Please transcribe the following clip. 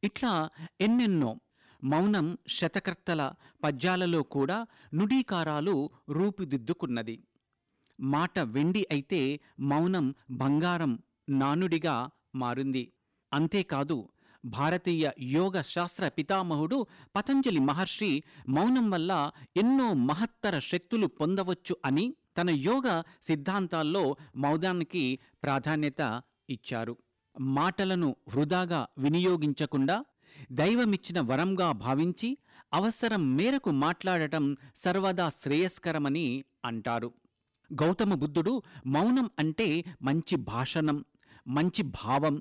ఇట్లా ఎన్నెన్నో మౌనం శతకర్తల పద్యాలలో కూడా నుడీకారాలు రూపుదిద్దుకున్నది మాట వెండి అయితే మౌనం బంగారం నానుడిగా మారింది అంతేకాదు భారతీయ యోగ శాస్త్ర పితామహుడు పతంజలి మహర్షి మౌనం వల్ల ఎన్నో మహత్తర శక్తులు పొందవచ్చు అని తన యోగ సిద్ధాంతాల్లో మౌనానికి ప్రాధాన్యత ఇచ్చారు మాటలను వృధాగా వినియోగించకుండా దైవమిచ్చిన వరంగా భావించి అవసరం మేరకు మాట్లాడటం సర్వదా శ్రేయస్కరమని అంటారు గౌతమ బుద్ధుడు మౌనం అంటే మంచి భాషణం మంచి భావం